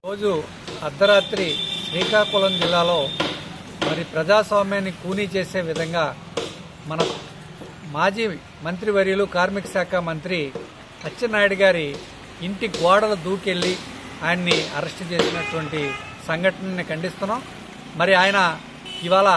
రోజు అర్ధరాత్రి శ్రీకాకుళం జిల్లాలో మరి ప్రజాస్వామ్యాన్ని కూనీ చేసే విధంగా మన మాజీ మంత్రివర్యులు కార్మిక శాఖ మంత్రి అచ్చెన్నాయుడు గారి ఇంటి గోడలు దూకెళ్లి ఆయన్ని అరెస్ట్ చేసినటువంటి సంఘటనని ఖండిస్తున్నాం మరి ఆయన ఇవాళ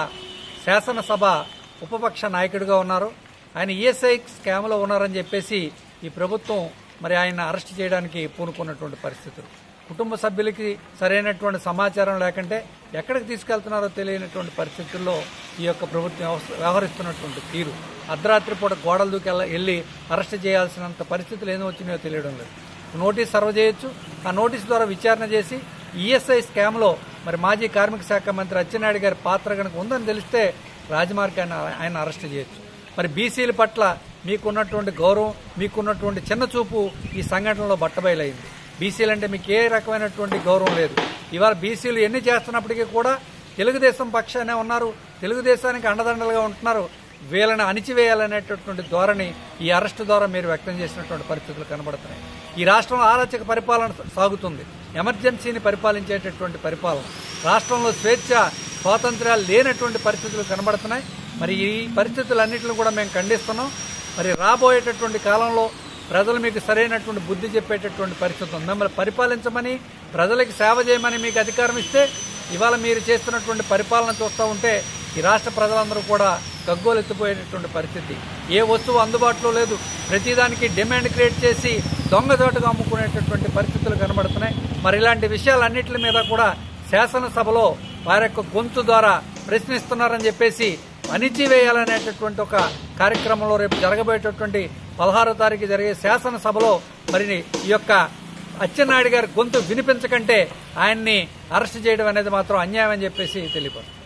శాసనసభ ఉపపక్ష నాయకుడిగా ఉన్నారు ఆయన ఈఎస్ఐ స్కామ్లో ఉన్నారని చెప్పేసి ఈ ప్రభుత్వం మరి ఆయన అరెస్ట్ చేయడానికి పూనుకున్నటువంటి పరిస్థితులు కుటుంబ సభ్యులకి సరైనటువంటి సమాచారం లేకుంటే ఎక్కడికి తీసుకెళ్తున్నారో తెలియనటువంటి పరిస్థితుల్లో ఈ యొక్క ప్రభుత్వం వ్యవస్థ- వ్యవహరిస్తున్నటువంటి తీరు అర్ధరాత్రి పూట గోడలు దూకి వెళ్ళ- వెళ్ళి అరెస్ట్ చేయాల్సినంత పరిస్థితులు ఏదో వచ్చినాయో తెలియడం లేదు నోటీస్ సర్వ్ చేయొచ్చు ఆ నోటీస్ ద్వారా విచారణ చేసి ఈఎస్ఐ స్కామ్లో మరి మాజీ కార్మిక శాఖ మంత్రి అచ్చెన్నాయుడు గారి పాత్ర కనుక ఉందని తెలిస్తే రాజమార్గాన్ని ఆయన అరెస్ట్ చేయొచ్చు మరి బీసీల పట్ల మీకున్నటువంటి గౌరవం మీకున్నటువంటి చిన్న చూపు ఈ సంఘటనలో బట్టబయలైంది బీసీలు అంటే మీకు ఏ రకమైనటువంటి గౌరవం లేదు ఇవాళ బీసీలు ఎన్ని చేస్తున్నప్పటికీ కూడా తెలుగుదేశం పక్షానే ఉన్నారు తెలుగుదేశానికి అండదండలుగా ఉంటున్నారు వీళ్ళని అణిచివేయాలనేటటువంటి ధోరణి ఈ అరెస్టు ద్వారా మీరు వ్యక్తం చేసినటువంటి పరిస్థితులు కనబడుతున్నాయి ఈ రాష్ట్రంలో ఆలోచక పరిపాలన సాగుతుంది ఎమర్జెన్సీని పరిపాలించేటటువంటి పరిపాలన రాష్ట్రంలో స్వేచ్ఛ స్వాతంత్ర్యాలు లేనటువంటి పరిస్థితులు కనబడుతున్నాయి మరి ఈ పరిస్థితులన్నింటిని కూడా మేము ఖండిస్తున్నాం మరి రాబోయేటటువంటి కాలంలో ప్రజలు మీకు సరైనటువంటి బుద్ధి చెప్పేటటువంటి పరిస్థితి ఉంది మిమ్మల్ని పరిపాలించమని ప్రజలకు సేవ చేయమని మీకు అధికారం ఇస్తే ఇవాళ మీరు చేస్తున్నటువంటి పరిపాలన చూస్తూ ఉంటే ఈ రాష్ట్ర ప్రజలందరూ కూడా గగ్గోలెత్తిపోయేటటువంటి పరిస్థితి ఏ వస్తువు అందుబాటులో లేదు ప్రతిదానికి డిమాండ్ క్రియేట్ చేసి దొంగజోటుగా అమ్ముకునేటటువంటి పరిస్థితులు కనబడుతున్నాయి మరి ఇలాంటి విషయాలన్నింటి మీద కూడా శాసనసభలో వారి యొక్క గొంతు ద్వారా ప్రశ్నిస్తున్నారని చెప్పేసి అణిచివేయాలనేటటువంటి ఒక కార్యక్రమంలో రేపు జరగబోయేటటువంటి పదహారో తారీఖు జరిగే శాసనసభలో మరి ఈ యొక్క అచ్చెన్నాయుడు గారి గొంతు వినిపించకంటే ఆయన్ని అరెస్ట్ చేయడం అనేది మాత్రం అన్యాయం అని చెప్పేసి తెలియపడుతుంది